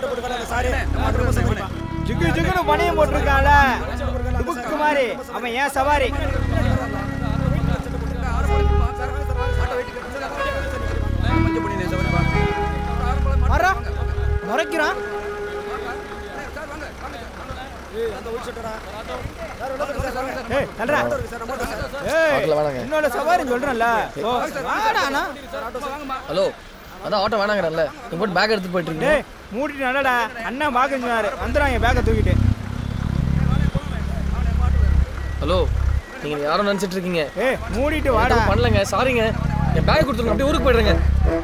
ஜுக்கு ஜுக்குன்னு பணியம் போட்டிருக்கான்ல டுபுக்கு மாதிரி அவன் ஏன் சவாரி வரா முறைக்கிறான் ஏய், தள்ளுடா. ஏய், ஆட்டோல வேணாங்க. என்னோட சவாரின்னு சொல்றேன்ல ஓ, வாடாண்ணா. ஹலோ அதான் ஆட்டோ வேணாங்கிறல்ல நீ போட்டு பேக் எடுத்துட்டு போயிட்டு இருக்கீங்க டேய் மூடிட்டு நடடா அண்ணன் பாக்குறாரு வந்துடுறாங்க பேக்கை தூக்கிட்டு ஹலோ நீங்க யாரும் நினைச்சிட்டு இருக்கீங்க ஏய் மூடிட்டு வாடா எதுவும் பண்ணலங்க சாரிங்க என் பேக் கொடுத்துருங்க அப்படியே ஊருக்கு போயிடுறேங்க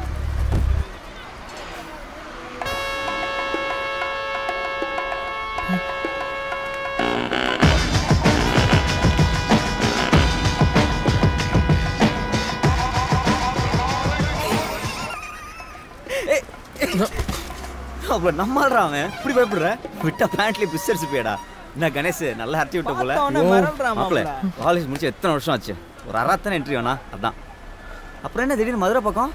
அப்புறம் நம்மள்றா அவன் இப்படி பயப்படுற விட்டா பேண்ட்ல பிஸ்டர்ஸ் போயடா என்ன கணேஷ் நல்லா அரைச்சி விட்ட போல பார்த்த உடனே மிரள்றான் மாப்பிள மாப்பிள. காலேஜ் முடிச்சு எத்தனை வருஷம் ஆச்சு ஒரு அறாத்தான என்ட்ரி வேணா அதான் அப்புறம் என்ன திடீர்னு மதுரை பக்கம்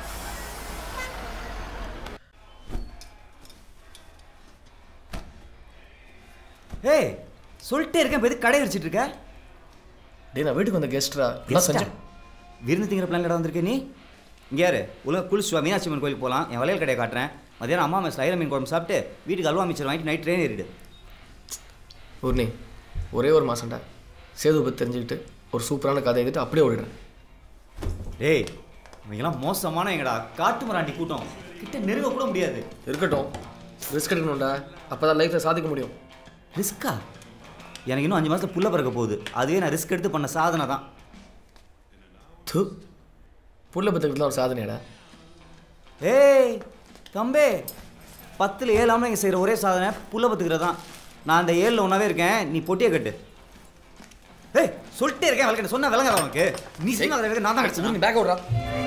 ஏய் சொல்லிட்டே இருக்கேன் இப்போ எதுக்கு கடை வச்சுட்டு இருக்க டேய் நான் வீட்டுக்கு வந்த கெஸ்ட்ரா Guest ஆ? செஞ்சேன் விருந்து திங்கிற பிளான்ல வந்திருக்க நீ இங்க யாரு உலக குளிச்சுவா மீனாட்சி அம்மன் கோயிலுக்கு போகலாம் என் வளையல் கடையை காட்டுறேன் மதியானம் அம்மா மெஸ் ஐர மீன் குழம்பு சாப்பிட்டு வீட்டுக்கு அல்வா மிச்சர் வாங்கிட்டு நைட் ட்ரெயின் ஏறிடு ஊர்னி ஒரே ஒரு மாசம்டா சேது பற்றி தெரிஞ்சுக்கிட்டு ஒரு சூப்பரான கதை எழுதிட்டு அப்படியே ஓடிடுறேன் டேய் இவங்கெல்லாம் மோசமான எங்கடா காட்டு மராண்டி கூட்டம் கிட்ட நெருங்க கூட முடியாது இருக்கட்டும் ரிஸ்க் எடுக்கணும்டா அப்போ தான் லைஃப்பில் சாதிக்க முடியும் ரிஸ்கா எனக்கு இன்னும் அஞ்சு மாதத்துல புள்ள பிறக்க போகுது அதுவே நான் ரிஸ்க் எடுத்து பண்ண சாதனை தான் து புள்ள பத்துக்கிறதுலாம் ஒரு சாதனையாடா ஏய் தம்பே பத்தில் ஏழு ஆம்பளைங்க செய்கிற ஒரே சாதனை புள்ள பத்துக்கிறது தான் நான் அந்த ஏழில் ஒன்றாவே இருக்கேன் நீ பொட்டியை கட்டு ஏய் சொல்லிட்டே இருக்கேன் விளக்கணும் சொன்ன விளங்குற உனக்கு நீ சொன்ன விளக்கு நான் தான் கிடச்சேன் நீ பேக் விட்றா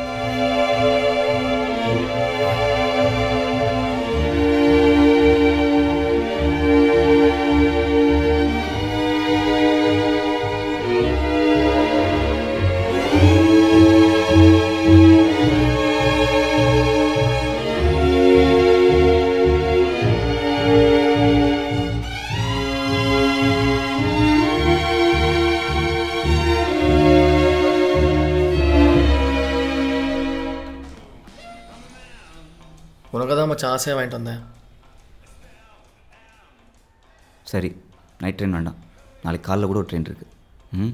உனக்கு தான் மச்சான் ஆசையாக வாங்கிட்டு வந்தேன் சரி நைட் ட்ரெயின் வேண்டாம் நாளைக்கு காலைல கூட ஒரு ட்ரெயின் இருக்கு ம்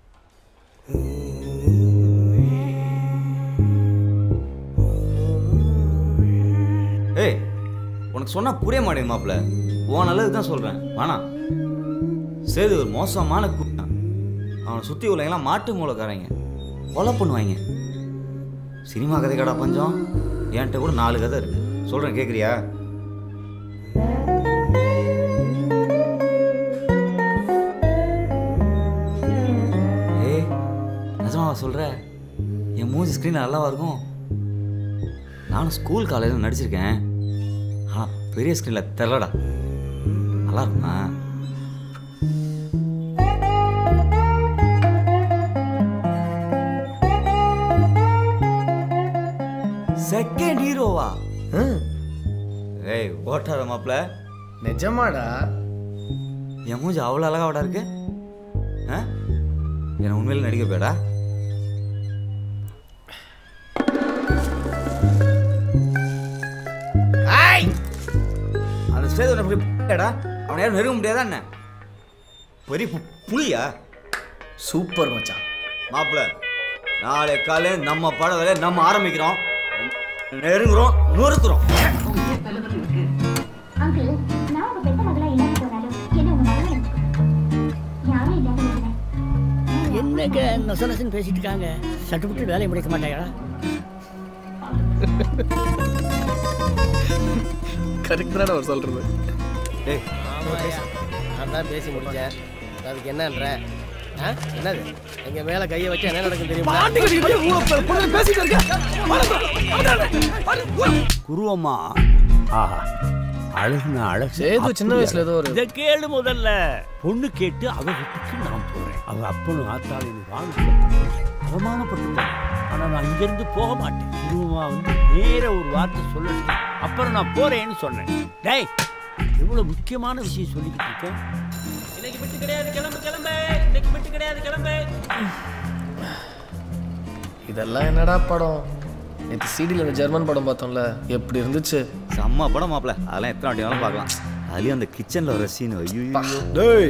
ஏய் உனக்கு சொன்னா புரிய மாட்டேங்குது மாப்பிள்ள உன் நல்லதுக்கு தான் சொல்கிறேன் வேணாம் சேது ஒரு மோசமான கூட்டம் அவனை சுற்றி உள்ளவங்களாம் மாட்டு மூலக்காரங்க கொலை பண்ணுவாங்க சினிமா கதை கடா பஞ்சம் என்கிட்ட கூட நாலு கதை இருக்கு சொல்கிறேன் கேட்குறியா ஏய் நிஜமாவா சொல்கிற என் மூஞ்சி ஸ்க்ரீன் நல்லாவா இருக்கும் நானும் ஸ்கூல் காலேஜில் நடிச்சிருக்கேன் ஆனால் பெரிய ஸ்க்ரீனில் தெரிலடா நல்லா இருக்குமா செகண்ட் ஹீரோவா ஏய் ஓட்டாத மாப்பிள்ள நிஜமாடா என் மூஞ்சி அவ்வளோ அழகாவடா இருக்கு ஆ என்ன உண்மையில நடிக்க போயடா அந்த ஸ்டேஜ் அப்படி போயடா அவனை யாரும் நெருங்க முடியாதா என்ன பெரிய பு- புலியா சூப்பர் மச்சான் மாப்பிள்ள நாளை காலை நம்ம பட வேலையை நம்ம ஆரம்பிக்கிறோம் நெருங்குறோம் நொறுக்குறோம் அங்கிள் நான் உங்க பெத்த மகளா இல்லாம போனாலும் என்ன உங்க மகளா நினைச்சுக்கோ யாரும் இல்லாத நினைக்கிறேன் என்னங்க நொச நொசன்னு பேசிட்டு இருக்காங்க சட்டுப்பட்டு வேலையை முடிக்க மாட்டாங்களா கரெக்ட் தான் அவர் சொல்கிறது டேய் நான் தான் பேசி முடிச்சேன் அதுக்கு என்னன்ற ஆ? என்னது எங்க மேல கையை வச்சு என்ன நடக்கும் தெரியுமா குருவம்மா ஆஹா அழகுனா அழகு சேது சின்ன வயசுல ஏதோ ஒரு இதை கேளு முதல்ல பொண்ணு கேட்டு அவ வீட்டுக்கு நான் போறேன் அவ அப்பனும் ஆத்தாளின்னு வாங்க அவமானப்பட்டு ஆனால் நான் இங்கேருந்து போக மாட்டேன் குருவமா வந்து நேர ஒரு வார்த்தை சொல்லணும் அப்புறம் நான் போறேன்னு சொன்னேன் டேய் எவ்வளோ முக்கியமான விஷயம் சொல்லிக்கிட்டு இருக்கேன் இன்னைக்கு விட்டு கிடையாது கிளம்பு கிளம்பு இன்னைக்கு விட்டு கிடையாது கிளம்பு இதெல்லாம் என்னடா படம் நேற்று சிடியில் இந்த ஜெர்மன் படம் பார்த்தோம்ல எப்படி இருந்துச்சு செம்ம படம் மாப்பிள அதெல்லாம் எத்தனை வாட்டி வேணாலும் பார்க்கலாம் அதுலேயும் அந்த கிச்சனில் வர சீன் ஐயோ டேய்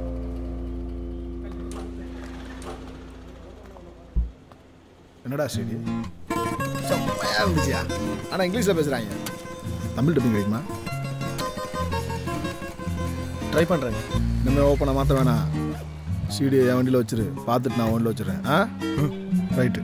என்னடா ஸ்டேடி செம்மையா இருந்துச்சியா ஆனால் இங்கிலீஷில் பேசுகிறாங்க தமிழ் டப்பிங் கிடைக்குமா ட்ரை பண்ணுறேங்க இனிமேல் ஓப்பனை மாற்ற வேணாம் சிடியை என் வண்டியில் வச்சிரு பார்த்துட்டு நான் வண்டியில் வச்சிடுறேன் ஆ ரைட்டு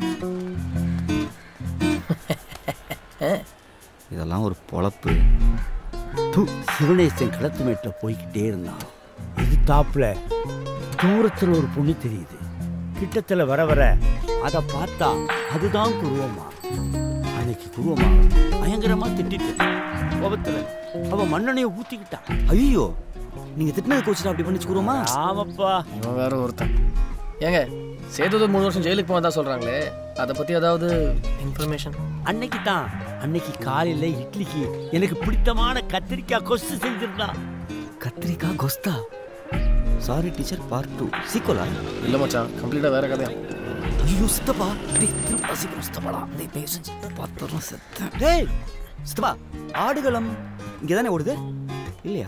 இதெல்லாம் ஒரு பொழப்பு தூ சிவனேசன் கிளத்துமேட்டில் போய்கிட்டே இருந்தான் இது தாப்புல தூரத்தில் ஒரு பொண்ணு தெரியுது கிட்டத்தில் வர வர அதை பார்த்தா அதுதான் குருவமா அன்னைக்கு குருவமா பயங்கரமா திட்டிட்டு கோபத்தில் அவன் மண்ணெண்ணையை ஊற்றிக்கிட்டான் ஐயோ நீங்கள் திட்டினது கோச்சு அப்படி பண்ணி வச்சுக்கிறோமா ஆமாப்பா இவன் வேற ஒருத்தன் ஏங்க சேதுது மூணு வருஷம் ஜெயிலுக்கு போனதா சொல்கிறாங்களே அதை பற்றி ஏதாவது இன்ஃபர்மேஷன் அன்னைக்கு தான் அன்னைக்கு காலையில் இட்லிக்கு எனக்கு பிடித்தமான கத்திரிக்காய் கொஸ்து செஞ்சிருந்தான் கத்திரிக்காய் கொஸ்தா சாரி டீச்சர் பார்ட் டூ சீக்கோலா இல்லை மச்சான் கம்ப்ளீட்டாக வேற கதையா ஐயோ சித்தப்பா டேய் திரும்ப சீக்கிரம் சித்தப்பாடா டேய் தயவு செஞ்சு பார்த்துறோம் செத்தேன் டேய் சித்தப்பா ஆடுகளம் இங்கே தானே ஓடுது இல்லையா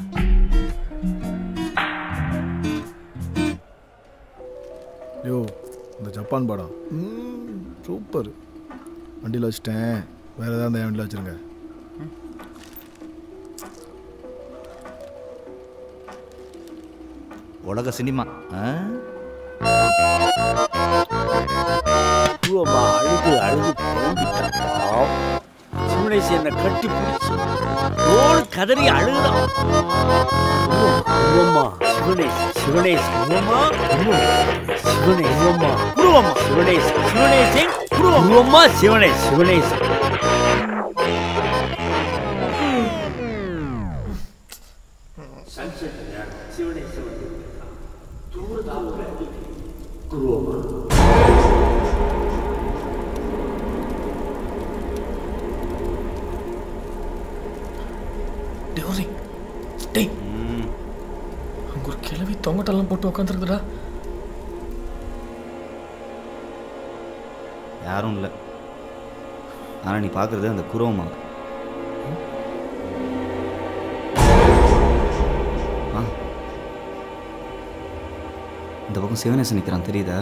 யோ இந்த ஜப்பான் படம் சூப்பர் வண்டியில் வச்சிட்டேன் வேறு ஏதாவது அந்த வண்டியில் வச்சுருங்க உலக சினிமா ஆ குருவமா அழுது அழுது புலம்பிட்டான் பாவம். சிவனேசன் என்னை கட்டி பிடிச்சு ஓடு கதறி அழுகுறான் குருவம்மா சிவனேஷ் சிவனேஷ் குருவம்மா சிவனேஷ் குருவம்மா குருவம்மா சிவனேஷ் சிவனேஷன் குருவம்மா சிவனேஷ் சிவனேஷ் டேய் டேய் அங்கே ஒரு கிழவி தொங்கட்டெல்லாம் போட்டு உட்காந்துருக்குடா யாரும் இல்லை ஆனால் நீ பார்க்குறது அந்த குரோமா ஆ இந்த பக்கம் சிவனேசன் நிற்கிறான் தெரியுதா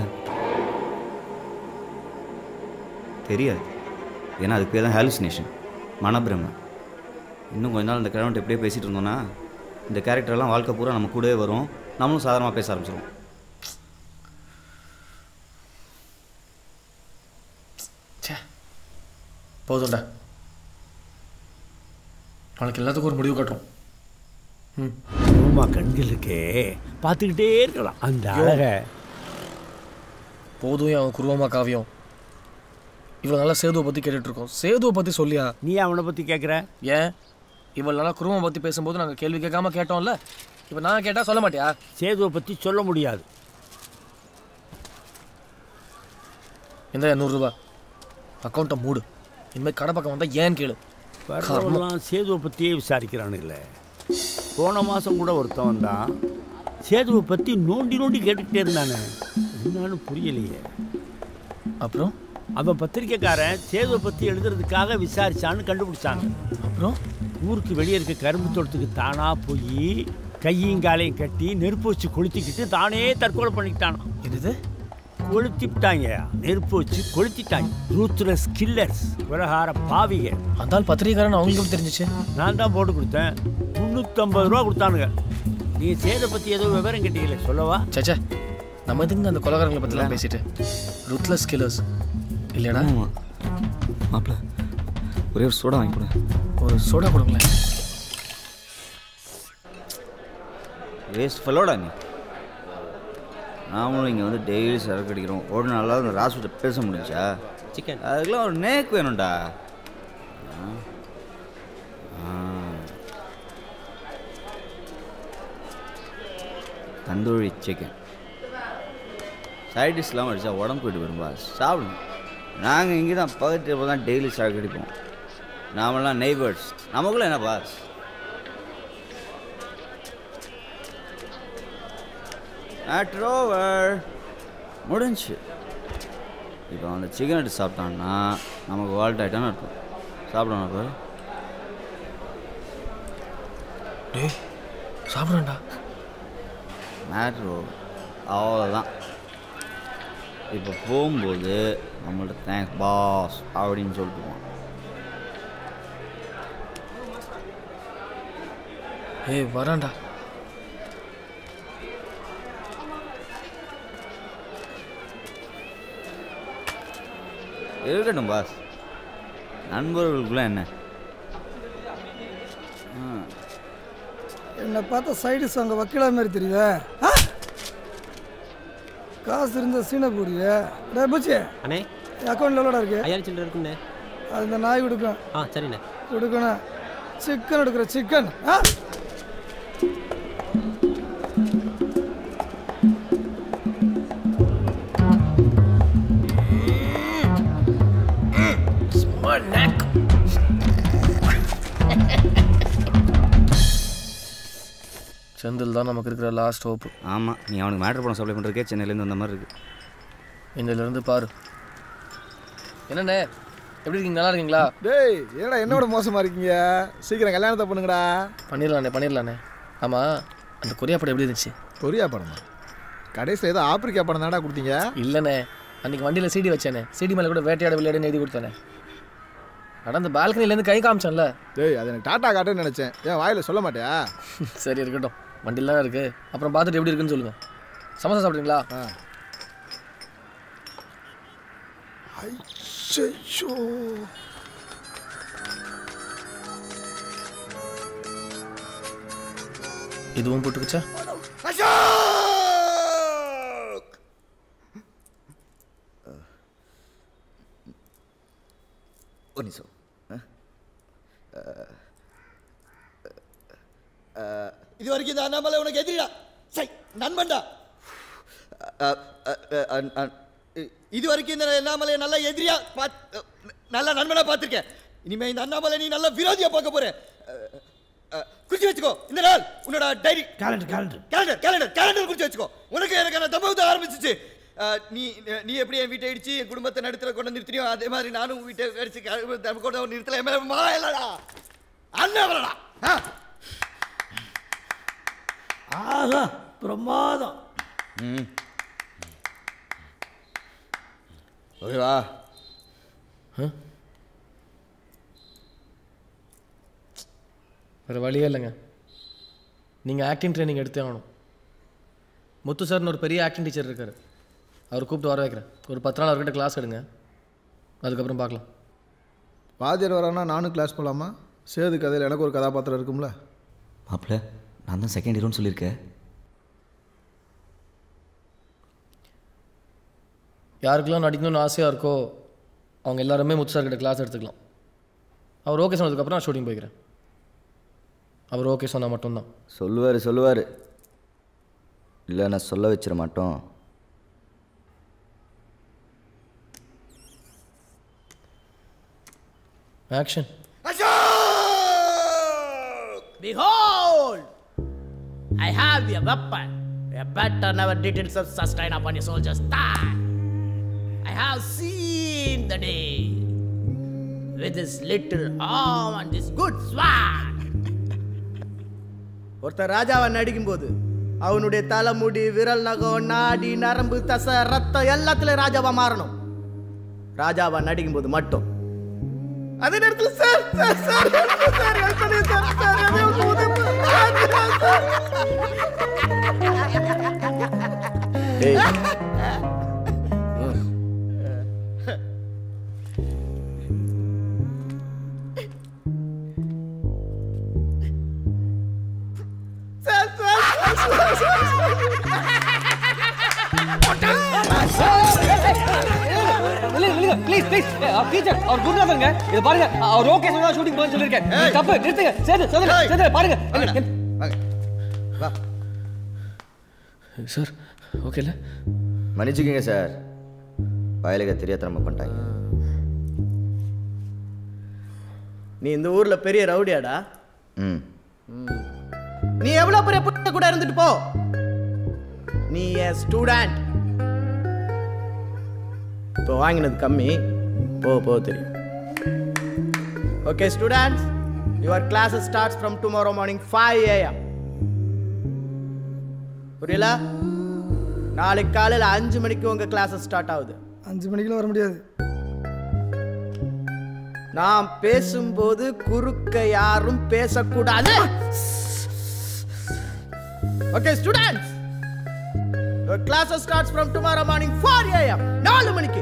தெரியாது ஏன்னா அதுக்கு பேர் தான் ஹாலுசினேஷன் மனப்பிரமை இன்னும் கொஞ்ச நாள் இந்த கிழவன்ட்டு எப்படியே பேசிகிட்டு இருந்தோன்னா இந்த கேரக்டர்லாம் வாழ்க்கை பூரா நம்ம கூடவே வரும் நம்மளும் சாதாரணமாக பேச ஆரம்பிச்சிருவோம் ச்சே போதும்டா நாளைக்கு எல்லாத்துக்கும் ஒரு முடிவு கட்டும் ம் குருவமா கண்களுக்கே பார்த்துக்கிட்டே இருக்கலாம் அந்த அழகை போதும் என் அவன் குருவமா காவியம் இவ்வளோ நாளாக சேதுவை பற்றி கேட்டுட்ருக்கோம் சேதுவை பற்றி சொல்லியா நீ அவனை பற்றி கேட்குற ஏன் இவ்வளோ நாளாக குருவம் பற்றி பேசும்போது நாங்கள் கேள்வி கேட்காம கேட்டோம்ல இப்போ நான் கேட்டால் சொல்ல மாட்டியா சேதுவை பற்றி சொல்ல முடியாது இந்த நூறுரூவா அக்கௌண்ட்டை மூடு இனிமேல் கடை பக்கம் வந்தால் ஏன் கேளு வர்றவெல்லாம் சேதுவை பற்றியே விசாரிக்கிறானுங்களே போன மாதம் கூட ஒருத்தன் வந்தான் சேதுவை பற்றி நோண்டி நோண்டி கேட்டுக்கிட்டே இருந்தானே என்னன்னு புரியலையே அப்புறம் அவன் பத்திரிக்கைக்காரன் சேதுவை பற்றி எழுதுறதுக்காக விசாரிச்சான்னு கண்டுபிடிச்சாங்க அப்புறம் ஊருக்கு வெளியே இருக்க கரும்பு தோட்டத்துக்கு தானா போய் கையும் காலையும் கட்டி நெருப்பு வச்சு கொளுத்திக்கிட்டு தானே தற்கொலை பண்ணிக்கிட்டானான் என்னது கொளுத்திட்டாங்க நெருப்பு வச்சு கொளுத்திட்டாங்க ரூத்லெஸ் கில்லர்ஸ் விவகார பாவிக அந்த ஆள் பத்திரிகைக்காரன் அவங்களுக்கு தெரிஞ்சிச்சு நான் தான் போட்டு கொடுத்தேன் முந்நூற்றம்பது ரூபா கொடுத்தானுங்க நீ சேதை பற்றி ஏதோ விவரம் கேட்டீங்களே சொல்லவா சேச்சே நம்ம எதுக்கு அந்த கொலகாரங்களை பற்றிலாம் பேசிட்டு ருத்லஸ் கில்லர்ஸ் இல்லையாடா மாப்பிள்ள ஒரே ஒரு சோடா வாங்கி கொடு ஒரு சோடா கொடுங்களேன் வேஸ்ட் ஃபெல்லோடா நீ நாமளும் இங்கே வந்து டெய்லி சரக்கு அடிக்கிறோம் ஒரு நாளாவது இந்த ராசுகிட்ட பேச முடிஞ்சா சிக்கன் அதுக்கெல்லாம் ஒரு நேக் வேணும்டா ஆ. ஆ. தந்தூரி சிக்கன் சைட் டிஷ்லாம் அடித்தா உடம்பு போயிட்டு வரும் பாஸ் சாப்பிடுங்க நாங்கள் இங்கே தான் பக்கத்து டேபிள் தான் டெய்லி சாப்பிட்டு அடிப்போம் நாமெல்லாம் நெய்பர்ஸ் நமக்குள்ள என்ன பாஸ் மேட்ரு ஓவர் முடிஞ்சு இப்போ அந்த சிக்கன் எடுத்து சாப்பிட்டான்னா நமக்கு வால்ட் ஆகிட்டான்னு அர்த்தம் சாப்பிடணும் அப்போ டேய் சாப்பிட்றேன்டா மேட்ரு அவ்வளோதான் இப்போ போகும்போது நம்மள்ட்ட தேங்க்ஸ் பாஸ் அப்படின்னு சொல்லிட்டு போவான் ஏய் வரேன்டா இருக்கட்டும் பாஸ் நண்பர்களுக்குள்ள என்ன என்னை பார்த்தா சைடு அங்கே வக்கீலா மாதிரி தெரியுதா ஆ? காசு இருந்த சீனை போடிய டே பூச்சி அண்ணே அக்கௌண்ட்ல எவ்வளோடா இருக்கு ஐயாயிரம் சில்லற இருக்குண்ணே அது இந்த நாய் கொடுக்கும் ஆ சரிண்ணே கொடுக்கணும் சிக்கன் எடுக்கிற சிக்கன் ஆ செந்தில் தான் நமக்கு இருக்கிற லாஸ்ட் ஹோப்பு ஆமாம் நீ அவனுக்கு மேட்ரு பணம் சப்ளை பண்ணுறதுக்கே சென்னையிலேருந்து வந்த மாதிரி இருக்கு இன்னிலிருந்து பாரு என்னண்ணே எப்படி இருக்கீங்க நல்லா இருக்கீங்களா டேய் என்னடா என்னோட மோசமா இருக்கீங்க சீக்கிரம் கல்யாணத்தை பண்ணுங்கடா பண்ணிடலாண்ணே பண்ணிடலாண்ணே ஆமாம் அந்த கொரியா படம் எப்படி இருந்துச்சு கொரியா படமா கடைசியில் ஏதோ ஆப்பிரிக்கா படம் தானடா கொடுத்தீங்க இல்லைண்ணே அன்றைக்கி வண்டியில் சிடி வச்சேனே சிடி மேலே கூட வேட்டையாட விளையாடுன்னு எழுதி கொடுத்தேனே அட அந்த பால்கனிலேருந்து கை காமிச்சேன்ல டேய் அது எனக்கு டாட்டா காட்டுன்னு நினச்சேன் ஏன் வாயில் சொல்ல மாட்டியா சரி இருக்கட்டும் வண்டியில் தான் இருக்குது அப்புறம் பார்த்துட்டு எப்படி இருக்குன்னு சொல்லுங்கள் சமோசா சாப்பிட்றீங்களா ஐயோ இதுவும் போட்டுக்குச்சா ஒரு நிமிஷம் இது வரைக்கும் இந்த அண்ணாமலை உனக்கு எதிரிடா சை நண்பன்டா இது வரைக்கும் இந்த அண்ணாமலையை நல்ல எதிரியா பாத்- நல்ல நண்பனா பார்த்திருக்கேன் இனிமே இந்த அண்ணாமலை நீ நல்ல விரோதியா பார்க்க போற குறிச்சு வச்சுக்கோ இந்த நாள் உன்னோட diary calendar calendar calendar calendar calendar குறிச்சு வச்சுக்கோ உனக்கு எனக்கான தம்பவத்தை ஆரம்பிச்சிச்சு அஹ், நீ நீ எப்படி என் வீட்டை அடிச்சு என் குடும்பத்தை நடுத்துல கொண்டு வந்து நிறுத்தினியோ அதே மாதிரி நானும் உன் வீட்டை அடிச்சு க- தம்பு கொண்டு வந்து நிறுத்தல என் மேல மா இல்லடா அண்ணாமலடா ஆ ஆஹா பிரமாதம் ம் ஓகேவா வேறு வழியே இல்லைங்க நீங்கள் ஆக்டிங் ட்ரைனிங் எடுத்தே ஆகணும் முத்து சார்னு ஒரு பெரிய ஆக்டிங் டீச்சர் இருக்கார் அவர் கூப்பிட்டு வர வைக்கிறேன் ஒரு பத்து நாள் அவர்கிட்ட கிளாஸ் எடுங்க அதுக்கப்புறம் பார்க்கலாம் வாத்தியார் வரானா நானும் கிளாஸ் போகலாமா சேது கதையில் எனக்கு ஒரு கதாபாத்திரம் இருக்கும்ல மாப்பிள்ள நான் தான் செகண்ட் ஹீரோன்னு சொல்லியிருக்கேன் யாருக்கெல்லாம் நடிக்கணும்னு ஆசையாக இருக்கோ அவங்க எல்லாருமே முத்து சார்கிட்ட கிளாஸ் எடுத்துக்கலாம் அவர் ஓகே சொன்னதுக்கப்புறம் நான் ஷூட்டிங் போய்க்கிறேன் அவர் ஓகே சொன்னால் மட்டும்தான் சொல்லுவார் சொல்லுவார் இல்லை நான் சொல்ல வச்சிட மாட்டோம் action Behold! I have a weapon. A better never details of sustain upon your soldiers die. I have seen the day with this little arm and this good sword. ஒருத்தன் ராஜாவை நடிக்கும்போது அவனுடைய தலைமுடி விரல் நகம் நாடி நரம்பு தசை ரத்தம் எல்லாத்துலயும் ராஜாவா மாறணும் ராஜாவா நடிக்கும்போது மட்டும் அதே நேரத்துல sir sir sir sir help பண்ணுங்க சார் சார் எனக்கு ஒரு உதவி பண்ணுங்க சார். டேய் sir sir sir sir please please teacher அவர் குருநாதங்க இது பாருங்க அவர் ஓகே சொன்னா ஷூட்டிங் போன்னு சொல்லிருக்கேன் இது தப்பு நிறுத்துங்க சேது சொல்லுங்க சேது பாருங்க வாங்க வா சார் ஓகேல மன்னிச்சுக்கோங்க சார் பயலுக தெரியாதனமா பண்ணிட்டாங்க நீ இந்த ஊர்ல பெரிய ரவுடியாடா ம் நீ எவ்வளவு பெரிய புட்ட கூட இருந்துட்டு போ நீ என் ஸ்டூடெண்ட் இப்போ வாங்கினது கம்மி போ போ தெரியும் okay students your class starts from tomorrow morning five AM புரியல நாளைக்கு காலையில் அஞ்சு மணிக்கு உங்க கிளாஸ் ஸ்டார்ட் ஆகுது அஞ்சு மணிக்கெல்லாம் வர முடியாது நான் பேசும்போது குறுக்க யாரும் பேசக்கூடாது okay students Your class starts from tomorrow morning 4 a.m. நாலு மணிக்கு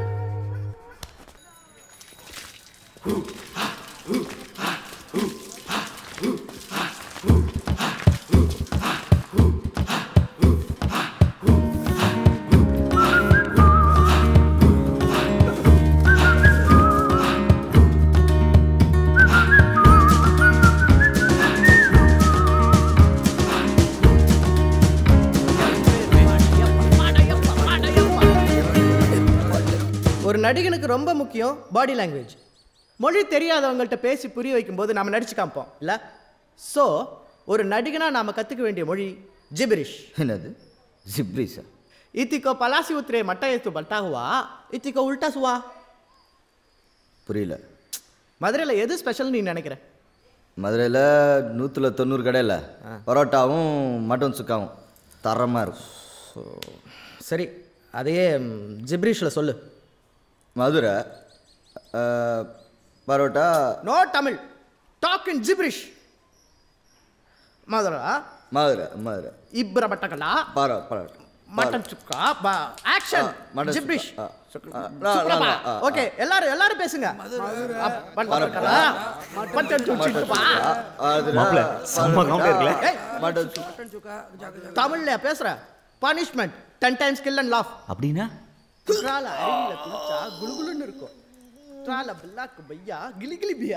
ஒரு நடிகனுக்கு ரொம்ப முக்கியம் பாடி லாங்குவேஜ் மொழி தெரியாதவங்கள்ட்ட பேசி புரிய வைக்கும்போது நாம நடிச்சு காமிப்போம் இல்ல ஸோ ஒரு நடிகனா நாம கத்துக்க வேண்டிய மொழி ஜிபிரிஷ் என்னது ஜிப்ரிஸா இத்திக்கோ பலாசி உத்ரே மட்ட ஏத்து பல்டா ஹுவா இத்திக்கோ உல்டா சுவா புரியல மதுரையில் எது ஸ்பெஷல் நீ நினைக்கிற மதுரையில் நூற்றில் தொண்ணூறு கடையில் பரோட்டாவும் மட்டன் சுக்காவும் தரமாக இருக்கும் சரி அதையே ஜிப்ரிஷில் சொல்லு மதுரை அஹ், parotta no Tamil talk in gibberish மதுரா மதுரை மதுரை இப்ர பட்டகலா பரோ parotta mutton chukka action mutton gibberish chukka. ஆ, லா, லா, லா, ஆ, ஆ. ஓகே எல்லாரும் எல்லாரும் பேசுங்க அப், மட்டன் சுக்கா, மட்டன் சுக்கா. மாப்பிள்ள, செம்ம comedy இருக்குல்ல? ஏய், மட்டன் சுக்கா. தமிழ்ல பேசுற punishment ten times kill and laugh அப்படின்னா குற்றால அருவியில குளிச்சா குளுகுளுன்னு இருக்கும் குற்றால பில்லாக்கு பையா கிளி கிளி பியா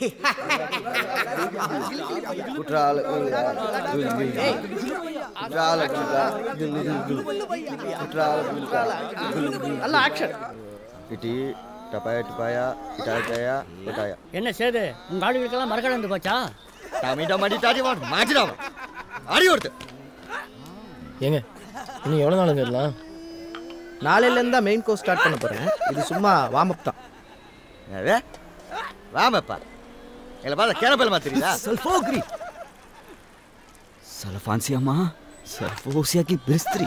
குற்றால ஏய், குற்றால குற்றா. குற்றால குற்றா. நல்ல ஆக்ஷன் இட்டி டப்பாயா டிப்பாயா இட்டாயா இட்டாயா என்ன சேது உங்க ஆளுகளுக்கெல்லாம் மரக்கடை வந்து போச்சா டாமிடா மாடி டாடி மாடு மாட்டிடா அடி ஒருத்து ஏங்க இன்னும் எவ்வளோ நாளுங்க இதெல்லாம் நாளையிலேருந்து தான் மெயின் கோர்ஸ் ஸ்டார்ட் பண்ண போறேன் இது சும்மா வார்ம் அப் தான் அதே வாமப்பா எங்களை பார்த்தா கேனப்பல் தெரியுதா सल्फोग्री सल्फांसियामा सल्फोसिया की बिस्त्री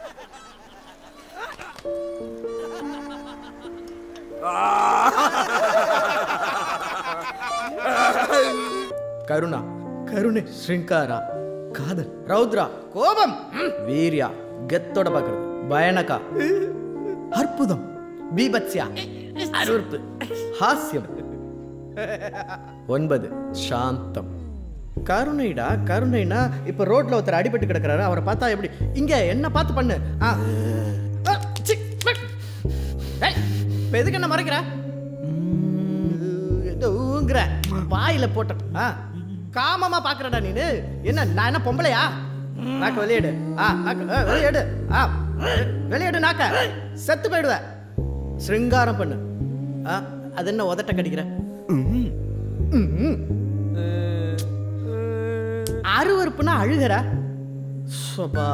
கருணா கருணை ஸ்ரிங்காரா காதல் ரௌத்ரா கோபம் வீரியா கெத்தோட பார்க்கறது பயனகா அற்புதம் பீபத்யா அருவருப்பு ஹாஸ்யம் ஒன்பது சாந்தம் கருணைடா கருணைனா இப்ப ரோட்ல ஒருத்தர் அடிபட்டு கிடக்குறாரு அவரை பார்த்தா எப்படி இங்க என்ன பார்த்து பண்ணு ஆ. ஆ, சி, மெக். ஏய், இப்ப எதுக்கு என்ன மறைக்கிற ஊங்குற வாயில போட்ட ஆ காமமா பாக்குறடா நீனு என்ன நான் என்ன பொம்பளையா நாக்க வெளியேடு ஆ நாக்க ஆ, வெளியேடு ஆ வெளியேடு நாக்க செத்து போயிடுவ சிருங்காரம் பண்ணு ஆ அது என்ன உதட்ட கடிக்கிற ம்ம். அருவருப்புனா அழுகிற சபா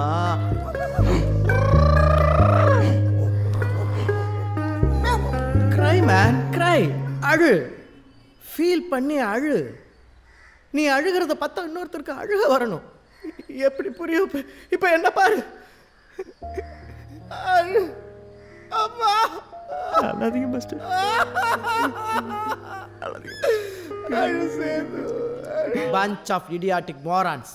கிரை மேன் கிரை அழு ஃபீல் பண்ணி அழு நீ அழுகிறத பார்த்தா இன்னொருத்தருக்கு அழுக வரணும் எப்படி புரியும் இப்ப- இப்ப என்ன பாரு அழு அம்மா அழாதீங்க மாஸ்டர் அழு Sethu bunch of idiotic morons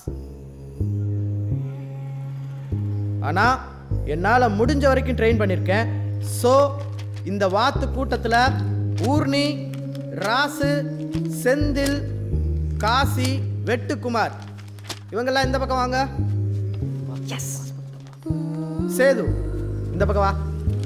ஆனா என்னால முடிஞ்ச வரைக்கும் ட்ரெயின் பண்ணியிருக்கேன் ஸோ இந்த வாத்து கூட்டத்துல ஊர்னி ராசு செந்தில் காசி வெட்டுக்குமார் இவங்கெல்லாம் இந்த பக்கம் வாங்க சேது இந்த பக்கம் வா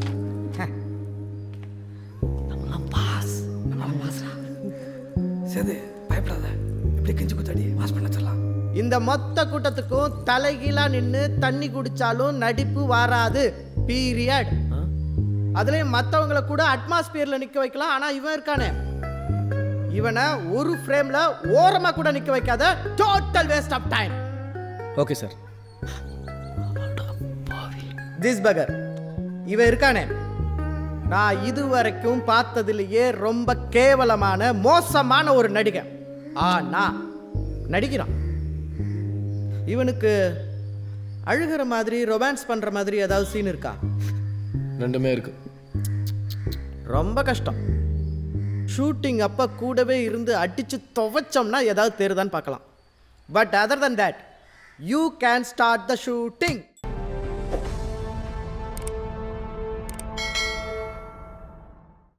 சேது பயப்படாத இப்படி கெஞ்சி குத்தாடி வாஷ் பண்ண சொல்லலாம் இந்த மொத்த கூட்டத்துக்கும் தலைகீழா நின்னு தண்ணி குடிச்சாலும் நடிப்பு வராது பீரியட் அதுலயும் மத்தவங்கள கூட அட்மாஸ்பியர்ல நிக்க வைக்கலாம் ஆனா இவன் இருக்கானே இவனை ஒரு ஃப்ரேம்ல ஓரமா கூட நிக்க வைக்காத total waste of time okay sir this bugger இவன் இருக்கானே நான் இதுவரைக்கும் பார்த்ததிலேயே ரொம்ப கேவலமான மோசமான ஒரு நடிகை ஆனா நடிக்கிறான் இவனுக்கு அழுகிற மாதிரி ரொமான்ஸ் பண்ற மாதிரி ஏதாவது சீன் இருக்கா ரெண்டுமே இருக்கு ரொம்ப கஷ்டம் ஷூட்டிங் அப்ப கூடவே இருந்து அடிச்சு துவைச்சோம்னா ஏதாவது தெரியுதான்னு பார்க்கலாம் but other than that you can start the shooting